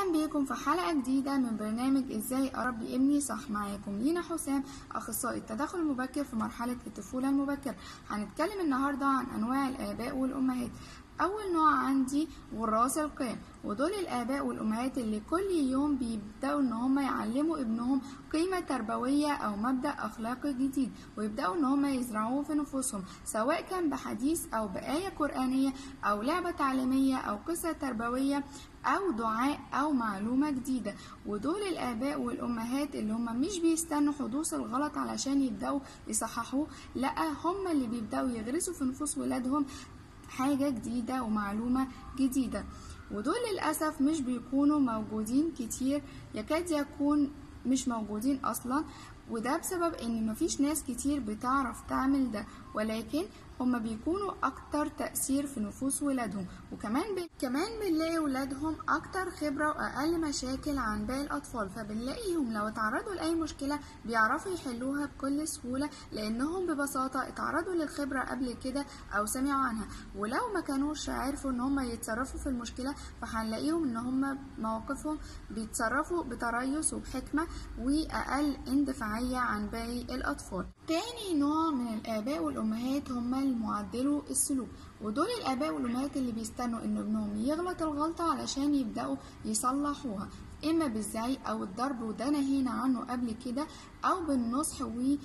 اهلا بيكم في حلقه جديده من برنامج ازاي اربي ابني صح معاكم لينا حسام اخصائي التدخل المبكر في مرحله الطفوله المبكره هنتكلم النهارده عن انواع الاباء والامهات اول نوع عندي وراث القيم ودول الاباء والامهات اللي كل يوم بيبداوا ان هم يعلموا ابنهم قيمه تربويه او مبدا اخلاقي جديد ويبداوا ان هم يزرعوه في نفوسهم سواء كان بحديث او بايه قرانيه او لعبه تعليميه او قصه تربويه او دعاء او معلومه جديده ودول الاباء والامهات اللي هم مش بيستنوا حدوث الغلط علشان يبداوا يصححوه لا هم اللي بيبداوا يغرسوا في نفوس ولادهم حاجة جديدة ومعلومة جديدة ودول للأسف مش بيكونوا موجودين كتير يكاد يكون مش موجودين أصلا وده بسبب ان مفيش ناس كتير بتعرف تعمل ده ولكن هما بيكونوا اكتر تأثير في نفوس ولادهم وكمان ب... كمان بنلاقي ولادهم اكتر خبرة واقل مشاكل عن باقي الاطفال فبنلاقيهم لو اتعرضوا لاي مشكلة بيعرفوا يحلوها بكل سهولة لانهم ببساطة اتعرضوا للخبرة قبل كده او سمعوا عنها ولو ما كانوش عرفوا ان هما يتصرفوا في المشكلة فهنلاقيهم ان هما مواقفهم بيتصرفوا بتريث وبحكمة واقل اندفاعية عن باقي الاطفال تاني نوع من الاباء والامهات هما المعدلو السلوك ودول الاباء والامهات اللي بيستنوا ان ابنهم يغلط الغلطة علشان يبدأوا يصلحوها اما بالزعيق او الضرب وده نهينا عنه قبل كده او بالنصح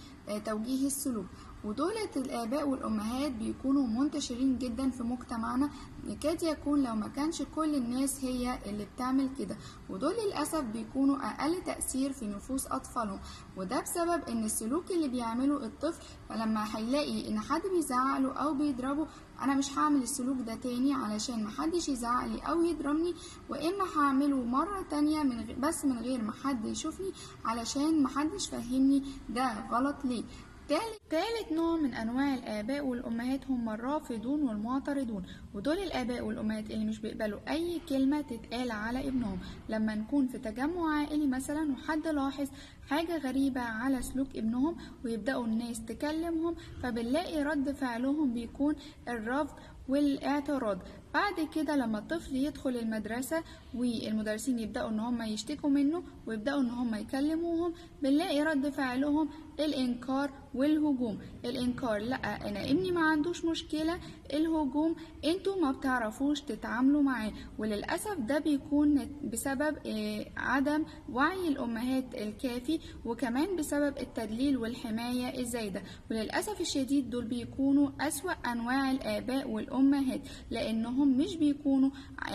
وتوجيه السلوك ودولة الآباء والأمهات بيكونوا منتشرين جدا في مجتمعنا يكاد يكون لو ما كانش كل الناس هي اللي بتعمل كده ودول للأسف بيكونوا أقل تأثير في نفوس أطفالهم وده بسبب إن السلوك اللي بيعمله الطفل فلما هيلاقي إن حد بيزعقله أو بيضربه أنا مش هعمل السلوك ده تاني علشان محدش يزعقلي أو يضربني وإما هعمله مرة تانية من غير بس من غير ما حد يشوفني علشان محدش فهمني ده غلط ليه تالت, تالت نوع من أنواع الآباء والأمهات هم الرافضون والمعترضون ودول الآباء والأمهات اللي مش بيقبلوا أي كلمة تتقال على ابنهم لما نكون في تجمع عائلي مثلا وحد لاحظ حاجة غريبة على سلوك ابنهم ويبدأوا الناس تكلمهم فبنلاقي رد فعلهم بيكون الرفض والاعتراض بعد كده لما الطفل يدخل المدرسة والمدرسين يبدأوا ان هم يشتكوا منه ويبدأوا ان هم يكلموهم بنلاقي رد فعلهم الانكار والهجوم الانكار لا انا ابني ما عندوش مشكلة الهجوم انتوا ما بتعرفوش تتعاملوا معاه وللأسف ده بيكون بسبب عدم وعي الامهات الكافي وكمان بسبب التدليل والحماية الزايدة وللأسف الشديد دول بيكونوا أسوأ أنواع الآباء والأمهات لأنهم مش بيكونوا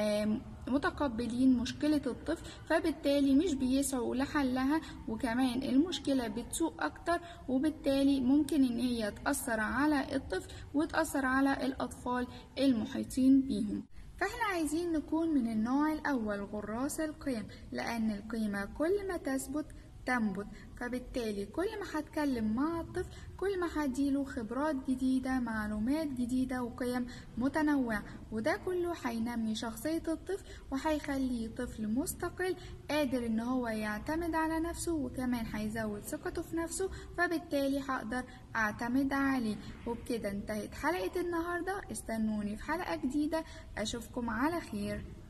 متقبلين مشكلة الطفل فبالتالي مش بيسعوا لحلها وكمان المشكلة بتسوء أكتر وبالتالي ممكن إن هي تأثر على الطفل وتأثر على الأطفال المحيطين بيهم فاحنا عايزين نكون من النوع الأول غراس القيم لأن القيمة كل ما تثبت تنبت فبالتالي كل ما هتكلم مع الطفل كل ما هديله خبرات جديدة معلومات جديدة وقيم متنوعة وده كله هينمي شخصية الطفل وهيخليه طفل مستقل قادر ان هو يعتمد على نفسه وكمان هيزود ثقته في نفسه فبالتالي هقدر اعتمد عليه وبكده انتهت حلقة النهاردة استنوني في حلقة جديدة اشوفكم على خير